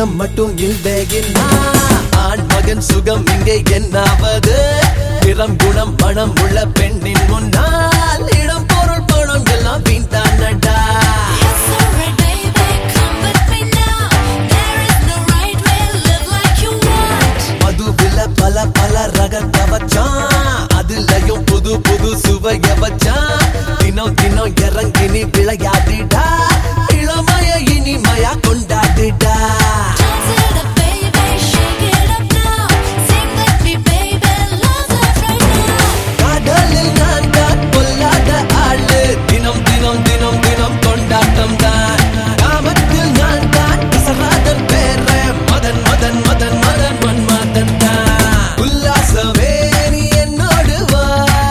தினம் மட்டும் இல்லையின்னா ஆண் மகன் சுகம் இங்கே என்னாவது நிறம் குணம் பணம் உள்ள பெண்ணின் முன்னால் இடம் பொருள் பணம் எல்லாம் வீண் தானடா It's alright, baby, come with me now. There is no right way, live like you want. மதுவில பல பல ரகத்தை வச்சான் அதுலயும் புது புது சுவைய வச்சான் தினம் தினம் இறங்கி நீ விளையாடிடா இளமைய இனிமையா கொண்டாடிடா Dance it up, baby, shake it up now. Sing with me, baby, love life right now. காதலில் நான் தான் பொல்லாத ஆளு தினம் தினம் தினம் தினம் கொண்டாட்டம் தான் காமத்தில் நான் தான் இசராதன் பேர மதன் மதன் மதன் மதன் மன்மதன் தான் உல்லாசமே நீ என்னோடு வா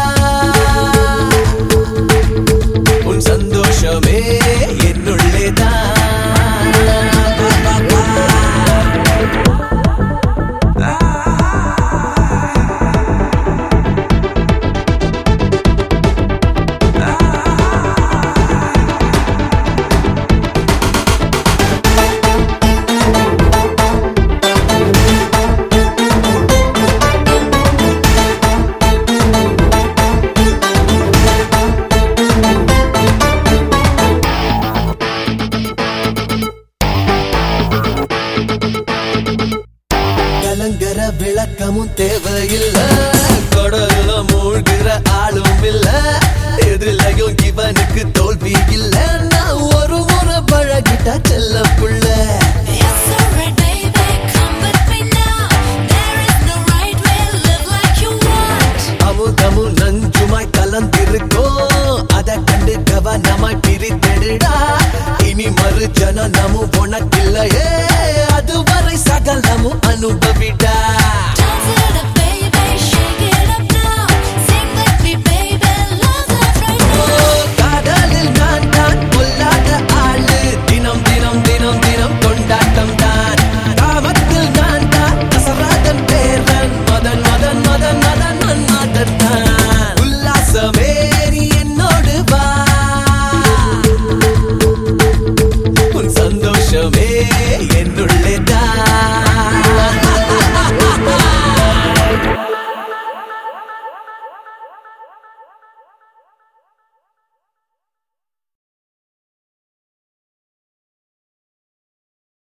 உன் சந்தோஷமே என்னுள்ளே தான் கலங்கர விளக்கமும் தேவையில்ல கடல்ல மூழ்கிற ஆளும் இல்ல எதுலயும் இவனுக்கு தோல்வி இல்ல நான் ஒரு முறை பழகிட்டா செல்ல புள்ள